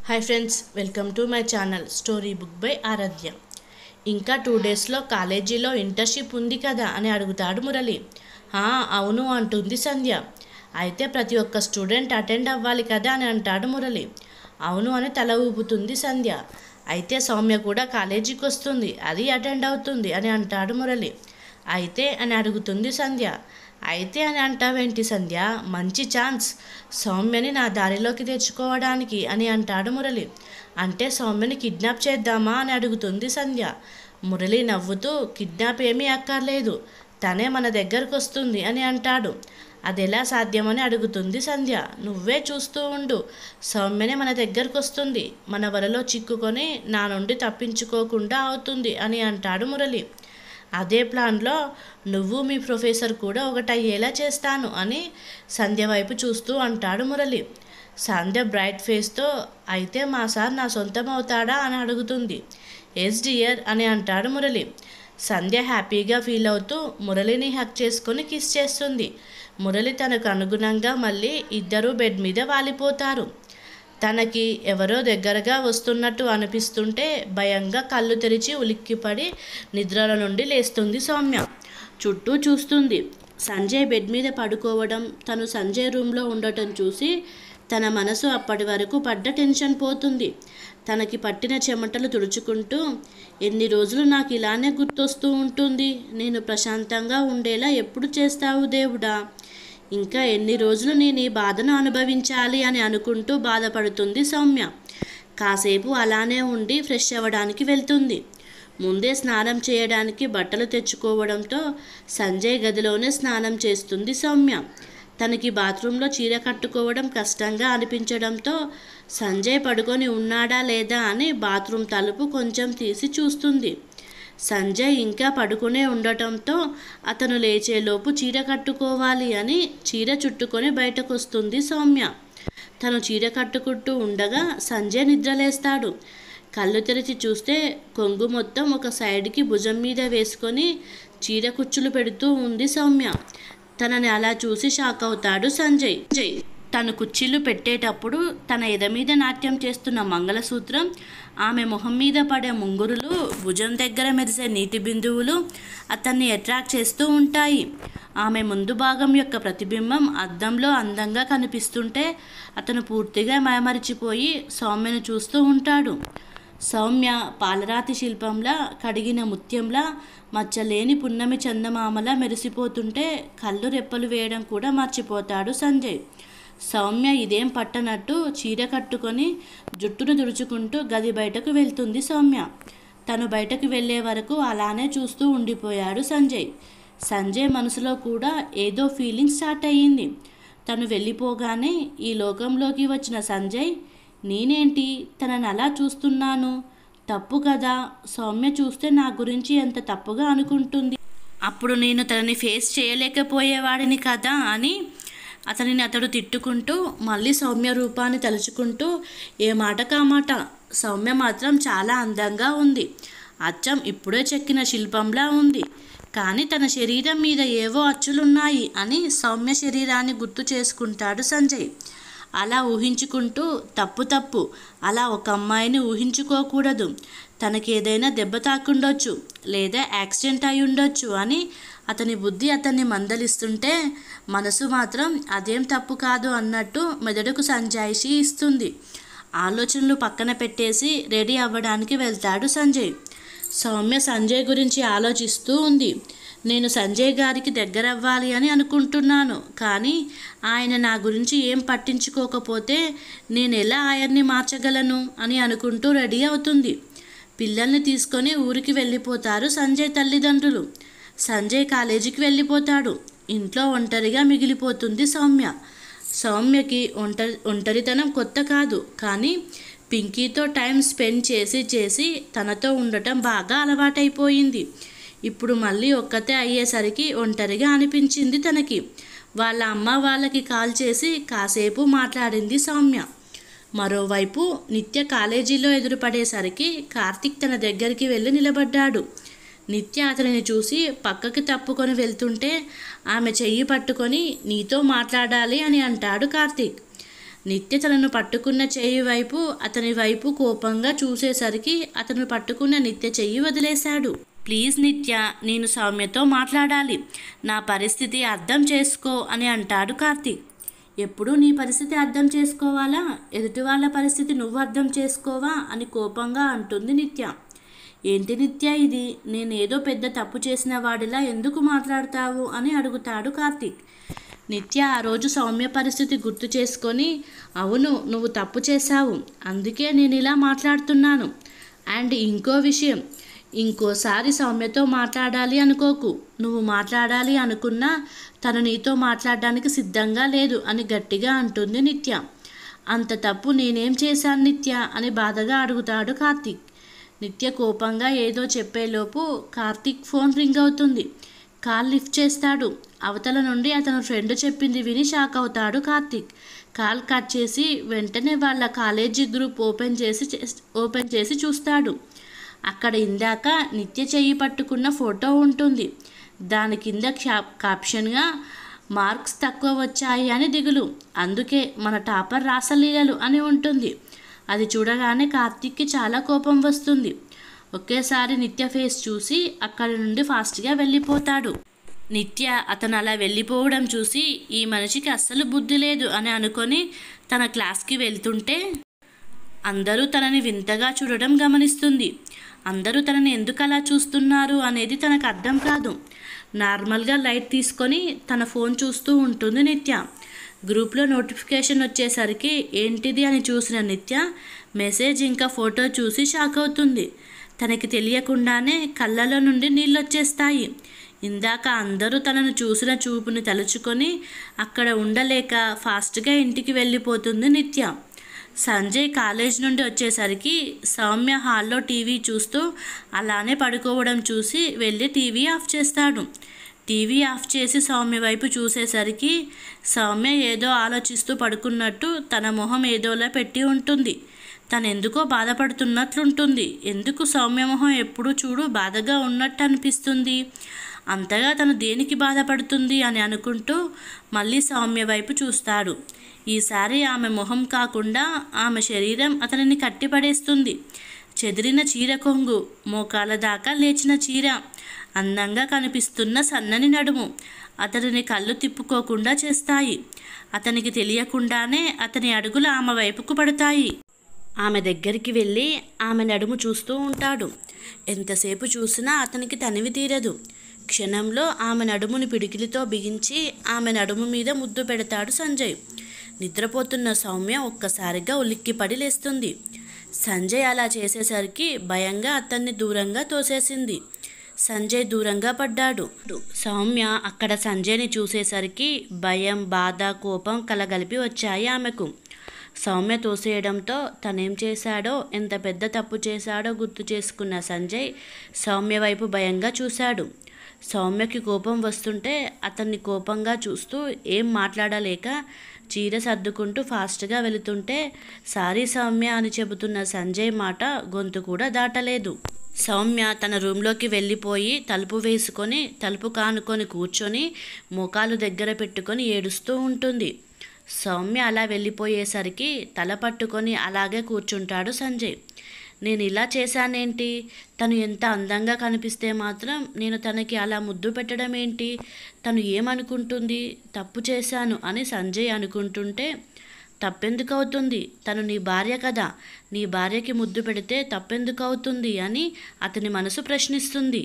hi friends welcome to my channel story book by Aaradhya ఇంకా two డేస్లో కాలేజీలో internship ఉంది కదా అని అడుగుతాడు మురళి "ఆ, అవును అంటుంది సంధ్య అయితే ప్రతి ఒక్క స్టూడెంట్ అటెండ్ అవ్వాలి కదా అని అంటాడు మురళి అవును అని తల ఊపుతుంది సంధ్య అయితే సౌమ్య కూడా కాలేజీకి వస్తుంది అది అటెండ్ అవుతుంది అని అంటాడు మురళి అయితే అని అడుగుతుంది సంధ్య అయితే అని అంటావేంటి సంధ్య మంచి ఛాన్స్ సౌమ్యని నా దారిలోకి తెచ్చుకోవడానికి అని అంటాడు మురళి అంటే సౌమ్యని కిడ్నాప్ చేద్దామా అని అడుగుతుంది సంధ్య మురళి నవ్వుతూ కిడ్నాప్ ఏమీ అక్కర్లేదు తనే మన దగ్గరకు వస్తుంది అని అంటాడు అది ఎలా సాధ్యమని అడుగుతుంది సంధ్య నువ్వే చూస్తూ ఉండు సౌమ్యనే మన దగ్గరకు వస్తుంది మన వలలో చిక్కుకొని నా నుండి తప్పించుకోకుండా అవుతుంది అని అంటాడు మురళి అదే ప్లాన్లో నువ్వు మీ ప్రొఫెసర్ కూడా ఒకటయ్యేలా చేస్తాను అని సంధ్య వైపు చూస్తూ అంటాడు మురళి సంధ్య బ్రైట్ ఫేస్తో అయితే మా సార్ నా సొంతం అవుతాడా అని అడుగుతుంది ఎస్ డియర్ అని అంటాడు మురళి సంధ్య హ్యాపీగా ఫీల్ అవుతూ మురళిని హక్ చేసుకొని కిస్ చేస్తుంది మురళి తనకు అనుగుణంగా మళ్ళీ ఇద్దరూ బెడ్ మీద వాలిపోతారు తనకి ఎవరో దగ్గరగా వస్తున్నట్టు అనిపిస్తుంటే భయంగా కళ్ళు తెరిచి ఉలిక్కిపడి నిద్రల నుండి లేస్తుంది సౌమ్య చుట్టూ చూస్తుంది సంజయ్ బెడ్ మీద పడుకోవడం తను సంజయ్ రూమ్లో ఉండటం చూసి తన మనసు అప్పటి వరకు పడ్డ టెన్షన్ పోతుంది తనకి పట్టిన చెమటలు తుడుచుకుంటూ ఎన్ని రోజులు నాకు ఇలానే గుర్తొస్తూ ఉంటుంది నేను ప్రశాంతంగా ఉండేలా ఎప్పుడు చేస్తావు దేవుడా ఇంకా ఎన్ని రోజులు నేను ఈ బాధను అనుభవించాలి అని అనుకుంటూ బాధపడుతుంది సౌమ్య కాసేపు అలానే ఉండి ఫ్రెష్ అవ్వడానికి వెళ్తుంది ముందే స్నానం చేయడానికి బట్టలు తెచ్చుకోవడంతో సంజయ్ గదిలోనే స్నానం చేస్తుంది సౌమ్య తనకి బాత్రూంలో చీర కట్టుకోవడం కష్టంగా అనిపించడంతో సంజయ్ పడుకొని ఉన్నాడా లేదా అని బాత్రూమ్ తలుపు కొంచెం తీసి చూస్తుంది సంజయ్ ఇంకా పడుకునే ఉండటంతో అతను లేచేలోపు చీర కట్టుకోవాలి అని చీర చుట్టుకొని బయటకు వస్తుంది సౌమ్య తను చీర కట్టుకుంటూ ఉండగా సంజయ్ నిద్రలేస్తాడు కళ్ళు తెరిచి చూస్తే కొంగు మొత్తం ఒక సైడ్కి భుజం మీద వేసుకొని చీర కుచ్చులు పెడుతూ ఉంది సౌమ్య తనని అలా చూసి షాక్ అవుతాడు సంజయ్ జై తను కుర్చీలు పెట్టేటప్పుడు తన ఎద మీద నాట్యం చేస్తున్న మంగళసూత్రం ఆమె మొహం మీద పడే ముంగురులు భుజం దగ్గర మెరిసే నీటి బిందువులు అతన్ని అట్రాక్ట్ చేస్తూ ఉంటాయి ఆమె ముందు భాగం యొక్క ప్రతిబింబం అద్దంలో అందంగా కనిపిస్తుంటే అతను పూర్తిగా మయమరిచిపోయి సౌమ్యను చూస్తూ ఉంటాడు సౌమ్య పాలరాతి శిల్పంలా కడిగిన ముత్యంలా మచ్చలేని పున్నమి చందమామలా మెరిసిపోతుంటే కళ్ళు రెప్పలు వేయడం కూడా మర్చిపోతాడు సంజయ్ సౌమ్య ఇదేం పట్టనట్టు చీర కట్టుకొని జుట్టును దుడుచుకుంటూ గది బయటకు వెళ్తుంది సౌమ్య తను బయటకు వెళ్ళే వరకు అలానే చూస్తూ ఉండిపోయాడు సంజయ్ సంజయ్ మనసులో కూడా ఏదో ఫీలింగ్ స్టార్ట్ అయ్యింది తను వెళ్ళిపోగానే ఈ లోకంలోకి వచ్చిన సంజయ్ నేనేంటి తనని అలా చూస్తున్నాను తప్పు కదా సౌమ్య చూస్తే నా గురించి ఎంత తప్పుగా అనుకుంటుంది అప్పుడు నేను తనని ఫేస్ చేయలేకపోయేవాడిని కదా అని అతనిని అతడు తిట్టుకుంటూ మళ్ళీ సౌమ్య రూపాన్ని తలుచుకుంటూ ఏ మాట కామాట సౌమ్య మాత్రం చాలా అందంగా ఉంది అచ్చం ఇప్పుడే చెక్కిన శిల్పంలా ఉంది కానీ తన శరీరం మీద ఏవో అచ్చులున్నాయి అని సౌమ్య శరీరాన్ని గుర్తు చేసుకుంటాడు సంజయ్ అలా ఊహించుకుంటూ తప్పు తప్పు అలా ఒక అమ్మాయిని ఊహించుకోకూడదు తనకి ఏదైనా దెబ్బ తాకుండొచ్చు లేదా యాక్సిడెంట్ అయి ఉండొచ్చు అని అతని బుద్ధి అతన్ని మందలిస్తుంటే మనసు మాత్రం అదేం తప్పు కాదు అన్నట్టు మెదడుకు సంజాయిషి ఇస్తుంది ఆలోచనలు పక్కన పెట్టేసి రెడీ అవ్వడానికి వెళ్తాడు సంజయ్ సౌమ్య సంజయ్ గురించి ఆలోచిస్తూ ఉంది నేను సంజయ్ గారికి దగ్గర అవ్వాలి అని అనుకుంటున్నాను కానీ ఆయన నా గురించి ఏం పట్టించుకోకపోతే నేను ఎలా ఆయన్ని మార్చగలను అని అనుకుంటూ రెడీ అవుతుంది పిల్లల్ని తీసుకొని ఊరికి వెళ్ళిపోతారు సంజయ్ తల్లిదండ్రులు సంజయ్ కాలేజీకి వెళ్ళిపోతాడు ఇంట్లో ఒంటరిగా మిగిలిపోతుంది సౌమ్య సౌమ్యకి ఒంటరి ఒంటరితనం కొత్త కాదు కానీ పింకీతో టైం స్పెండ్ చేసి చేసి తనతో ఉండటం బాగా అలవాటైపోయింది ఇప్పుడు మళ్ళీ ఒక్కతే అయ్యేసరికి ఒంటరిగా అనిపించింది తనకి వాళ్ళ అమ్మ వాళ్ళకి కాల్ చేసి కాసేపు మాట్లాడింది సౌమ్య మరోవైపు నిత్య కాలేజీలో ఎదురుపడేసరికి కార్తిక్ తన దగ్గరికి వెళ్ళి నిలబడ్డాడు నిత్య అతనిని చూసి పక్కకి తప్పుకొని వెళ్తుంటే ఆమె చెయ్యి పట్టుకొని నీతో మాట్లాడాలి అని అంటాడు కార్తీక్ నిత్య తనను పట్టుకున్న చెయ్యి వైపు అతని వైపు కోపంగా చూసేసరికి అతను పట్టుకున్న నిత్య చెయ్యి వదిలేశాడు ప్లీజ్ నిత్య నేను సౌమ్యతో మాట్లాడాలి నా పరిస్థితి అర్థం చేసుకో అని అంటాడు కార్తీక్ ఎప్పుడు నీ పరిస్థితి అర్థం చేసుకోవాలా ఎదుటి వాళ్ళ పరిస్థితి నువ్వు అర్థం చేసుకోవా అని కోపంగా అంటుంది నిత్య ఏంటి నిత్య ఇది నేనేదో పెద్ద తప్పు చేసిన వాడిలా ఎందుకు మాట్లాడతావు అని అడుగుతాడు కార్తీక్ నిత్య ఆ రోజు సౌమ్య పరిస్థితి గుర్తు చేసుకొని అవును నువ్వు తప్పు చేశావు అందుకే నేను ఇలా మాట్లాడుతున్నాను అండ్ ఇంకో విషయం ఇంకోసారి సౌమ్యతో మాట్లాడాలి అనుకోకు నువ్వు మాట్లాడాలి అనుకున్నా తను నీతో మాట్లాడడానికి సిద్ధంగా లేదు అని గట్టిగా అంటుంది నిత్య అంత తప్పు నేనేం చేశాను నిత్య అని బాధగా అడుగుతాడు కార్తీక్ నిత్య కోపంగా ఏదో చెప్పేలోపు కార్తీక్ ఫోన్ రింగ్ అవుతుంది కాల్ లిఫ్ట్ చేస్తాడు అవతల నుండి అతను ఫ్రెండ్ చెప్పింది విని షాక్ అవుతాడు కార్తీక్ కాల్ కట్ చేసి వెంటనే వాళ్ళ కాలేజీ గ్రూప్ ఓపెన్ చేసి ఓపెన్ చేసి చూస్తాడు అక్కడ ఇందాక నిత్య చెయ్యి పట్టుకున్న ఫోటో ఉంటుంది దాని కింద క్యాప్ కాప్షన్గా మార్క్స్ తక్కువ వచ్చాయి అని దిగులు అందుకే మన టాపర్ రాసలీలలు అని ఉంటుంది అది చూడగానే కార్తీక్కి చాలా కోపం వస్తుంది ఒకేసారి నిత్య ఫేస్ చూసి అక్కడి నుండి ఫాస్ట్గా వెళ్ళిపోతాడు నిత్య అతను అలా వెళ్ళిపోవడం చూసి ఈ మనిషికి అస్సలు బుద్ధి లేదు అని అనుకొని తన క్లాస్కి వెళ్తుంటే అందరూ తనని వింతగా చూడడం గమనిస్తుంది అందరూ తనని ఎందుకు అలా చూస్తున్నారు అనేది తనకు అర్థం కాదు నార్మల్గా లైట్ తీసుకొని తన ఫోన్ చూస్తూ ఉంటుంది నిత్య గ్రూప్లో నోటిఫికేషన్ వచ్చేసరికి ఏంటిది అని చూసిన నిత్య మెసేజ్ ఇంకా ఫోటో చూసి షాక్ అవుతుంది తనకి తెలియకుండానే కళ్ళలో నుండి నీళ్ళు వచ్చేస్తాయి ఇందాక అందరూ తనను చూసిన చూపుని తలుచుకొని అక్కడ ఉండలేక ఫాస్ట్గా ఇంటికి వెళ్ళిపోతుంది నిత్య సంజయ్ కాలేజ్ నుండి వచ్చేసరికి సౌమ్య హాల్లో టీవీ చూస్తూ అలానే పడుకోవడం చూసి వెళ్ళి టీవీ ఆఫ్ చేస్తాడు టీవీ ఆఫ్ చేసి సౌమ్య వైపు చూసేసరికి సౌమ్య ఏదో ఆలోచిస్తూ పడుకున్నట్టు తన మొహం ఏదోలా పెట్టి ఉంటుంది తను ఎందుకో బాధపడుతున్నట్లుంటుంది ఎందుకు సౌమ్య మొహం ఎప్పుడు చూడు బాధగా ఉన్నట్టు అనిపిస్తుంది అంతగా తను దేనికి బాధపడుతుంది అని అనుకుంటూ మళ్ళీ సౌమ్య వైపు చూస్తాడు ఈసారి ఆమె మొహం కాకుండా ఆమె శరీరం అతనిని కట్టిపడేస్తుంది చెదిరిన చీర కొంగు మోకాల దాకా లేచిన చీర అందంగా కనిపిస్తున్న సన్నని నడుము అతడిని కళ్ళు తిప్పుకోకుండా చేస్తాయి అతనికి తెలియకుండానే అతని అడుగులు ఆమె వైపుకు పడతాయి ఆమె దగ్గరికి వెళ్ళి ఆమె నడుము చూస్తూ ఉంటాడు ఎంతసేపు చూసినా అతనికి తనివి తీరదు క్షణంలో ఆమె నడుముని పిడికిలితో బిగించి ఆమె నడుము మీద ముద్దు పెడతాడు సంజయ్ నిద్రపోతున్న సౌమ్య ఒక్కసారిగా ఉలిక్కిపడి లేస్తుంది సంజయ్ అలా చేసేసరికి భయంగా అతన్ని దూరంగా తోసేసింది సంజయ్ దూరంగా పడ్డాడు సౌమ్య అక్కడ సంజయ్ని చూసేసరికి భయం బాధ కోపం కలగలిపి వచ్చాయి ఆమెకు సౌమ్య తోసేయడంతో తనేం చేశాడో ఎంత పెద్ద తప్పు చేశాడో గుర్తు చేసుకున్న సంజయ్ సౌమ్య వైపు భయంగా చూశాడు సౌమ్యకి కోపం వస్తుంటే అతన్ని కోపంగా చూస్తూ ఏం మాట్లాడలేక చీర సర్దుకుంటూ ఫాస్ట్గా వెళుతుంటే సారీ సౌమ్య అని చెబుతున్న సంజయ్ మాట గొంతు కూడా దాటలేదు సౌమ్య తన రూమ్లోకి వెళ్ళిపోయి తలుపు వేసుకొని తలుపు కానుకొని కూర్చొని మోకాలు దగ్గర పెట్టుకొని ఏడుస్తూ ఉంటుంది సౌమ్య అలా వెళ్ళిపోయేసరికి తల పట్టుకొని అలాగే కూర్చుంటాడు సంజయ్ నేను ఇలా చేశానేంటి తను ఎంత అందంగా కనిపిస్తే మాత్రం నేను తనకి అలా ముద్దు పెట్టడం ఏంటి తను ఏమనుకుంటుంది తప్పు చేశాను అని సంజయ్ అనుకుంటుంటే తప్పెందుకు అవుతుంది తను నీ భార్య కదా నీ భార్యకి ముద్దు పెడితే తప్పెందుకు అవుతుంది అని అతని మనసు ప్రశ్నిస్తుంది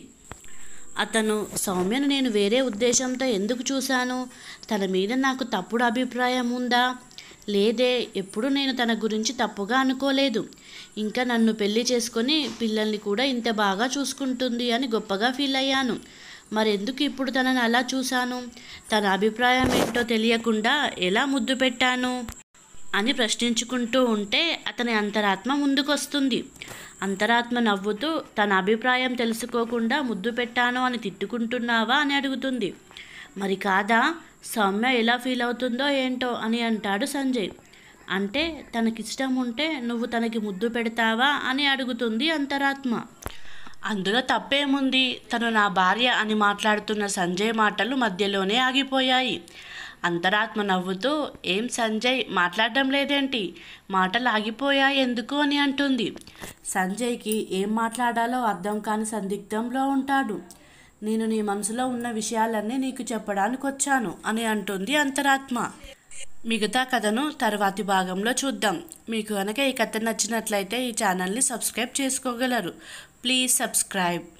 అతను సౌమ్యను నేను వేరే ఉద్దేశంతో ఎందుకు చూశాను తన మీద నాకు తప్పుడు అభిప్రాయం ఉందా లేదే ఎప్పుడు నేను తన గురించి తప్పుగా అనుకోలేదు ఇంకా నన్ను పెళ్లి చేసుకొని పిల్లల్ని కూడా ఇంత బాగా చూసుకుంటుంది అని గొప్పగా ఫీల్ అయ్యాను మరెందుకు ఇప్పుడు తనని అలా చూశాను తన అభిప్రాయం ఏంటో తెలియకుండా ఎలా ముద్దు పెట్టాను అని ప్రశ్నించుకుంటూ ఉంటే అతని అంతరాత్మ ముందుకొస్తుంది అంతరాత్మ నవ్వుతూ తన అభిప్రాయం తెలుసుకోకుండా ముద్దు పెట్టాను అని తిట్టుకుంటున్నావా అని అడుగుతుంది మరి కాదా సౌమ్య ఎలా ఫీల్ అవుతుందో ఏంటో అని అంటాడు సంజయ్ అంటే తనకిష్టం ఉంటే నువ్వు తనకి ముద్దు పెడతావా అని అడుగుతుంది అంతరాత్మ అందులో తప్పేముంది తను నా భార్య అని మాట్లాడుతున్న సంజయ్ మాటలు మధ్యలోనే ఆగిపోయాయి అంతరాత్మ నవ్వుతూ ఏం సంజయ్ మాట్లాడడం లేదేంటి మాటలు ఆగిపోయా ఎందుకు అని అంటుంది సంజయ్కి ఏం మాట్లాడాలో అర్థం కాని సందిగ్ధంలో ఉంటాడు నేను నీ మనసులో ఉన్న విషయాలన్నీ నీకు చెప్పడానికి వచ్చాను అని అంటుంది అంతరాత్మ మిగతా కథను తర్వాతి భాగంలో చూద్దాం మీకు కనుక ఈ కథ నచ్చినట్లయితే ఈ ఛానల్ని సబ్స్క్రైబ్ చేసుకోగలరు ప్లీజ్ సబ్స్క్రైబ్